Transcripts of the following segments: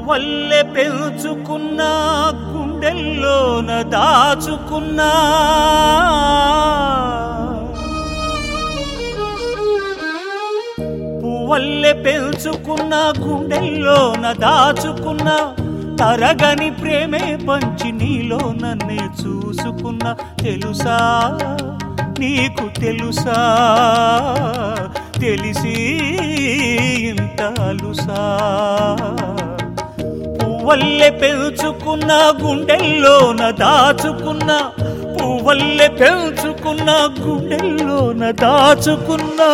పువ్వల్లె పెంచుకున్న గుండెల్లోన దాచుకున్నా పువ్వల్లె పెంచుకున్న గుండెల్లోన దాచుకున్న తరగని ప్రేమే పంచి నీలో నన్నే చూసుకున్న తెలుసా నీకు తెలుసా తెలిసి ఇంత అలుసా పువ్వల్లె పెంచుకున్న గుండెల్లోన దాచుకున్న పువ్వల్లె పెంచుకున్న గుండెల్లోన దాచుకున్నా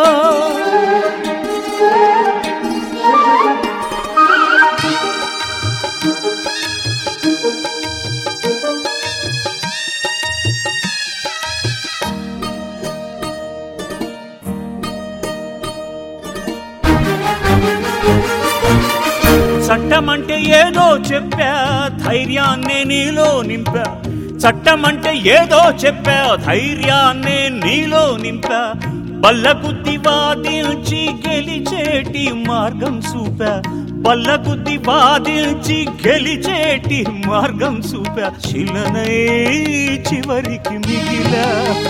చట్టమంటే ఏదో చెప్పా ధైర్యాన్నే నీలో నింపా చట్టమంటే ఏదో చెప్పా ధైర్యాన్నే నీలో నింపా బల్లగుద్ది వాదించి గెలిచేటి మార్గం చూపా బల్లగుద్ది వాదించి గెలిచేటి మార్గం చూపా శిలనై చివరికి మిగిలా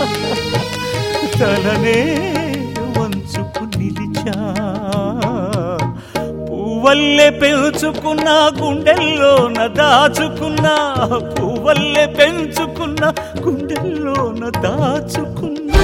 తలనే వంచుకు నిలిచా పువ్వల్లె పెంచుకున్న గుండెల్లోన దాచుకున్న పువ్వల్లె పెంచుకున్న గుండెల్లోన దాచుకున్నా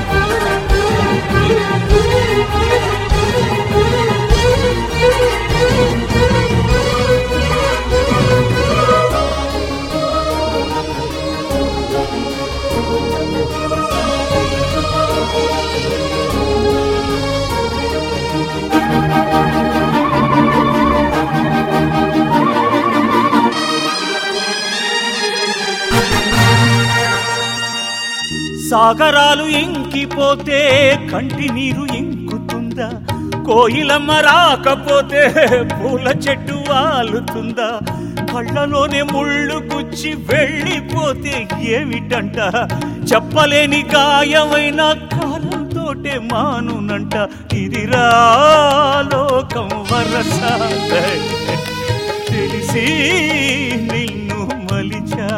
సాగరాలు ఇంకిపోతే కంటి నీరు ఇంకుతుందా కోయిలమ్మ రాకపోతే పూల చెట్టు వాలుతుందా కళ్ళలోనే ముళ్ళు గుచ్చి వెళ్ళిపోతే ఏమిటంట చెప్పలేని గాయమైన కాలంతోటే మానునంట ఇది రాలోకం వరస తెలిసి నిన్ను మలిచా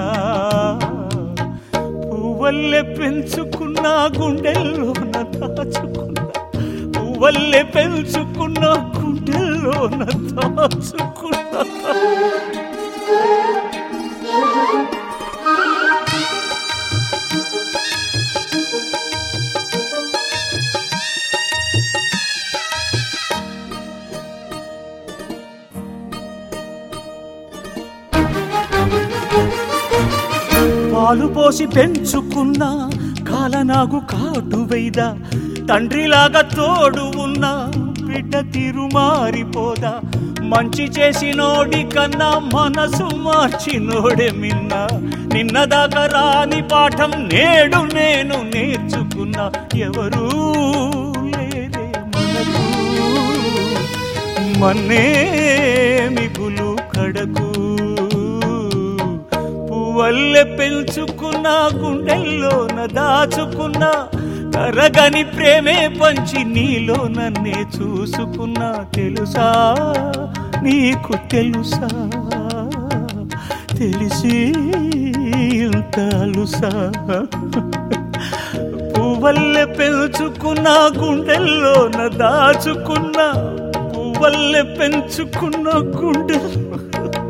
పువ్వల్లె పెంచుకున్న గుండెల్లోన దాచుకున్న పువ్వల్లె పెంచుకున్న గుండెల్లోన దాచుకున్న పాలు పోసి పెంచుకున్న కాలనాగు కాటు వైదా తండ్రిలాగా తోడు ఉన్న బిడ్డ తీరు మారిపోదా మంచి చేసినోడి కన్నా మనసు మార్చినోడే మిన్న నిన్నదాకా రాని పాఠం నేడు నేను నేర్చుకున్నా ఎవరూ లేరే మనకు మన్నే మిగులు కడకు పువ్వల్లె పెంచుకున్న గుండెల్లోన దాచుకున్న కరగని ప్రేమే పంచి నీలో నన్నే చూసుకున్నా తెలుసా నీకు తెలుసా తెలిసి ఇంత అలుసా పువ్వల్లె పెంచుకున్న గుండెల్లోన దాచుకున్న పువ్వల్లె పెంచుకున్న గుండె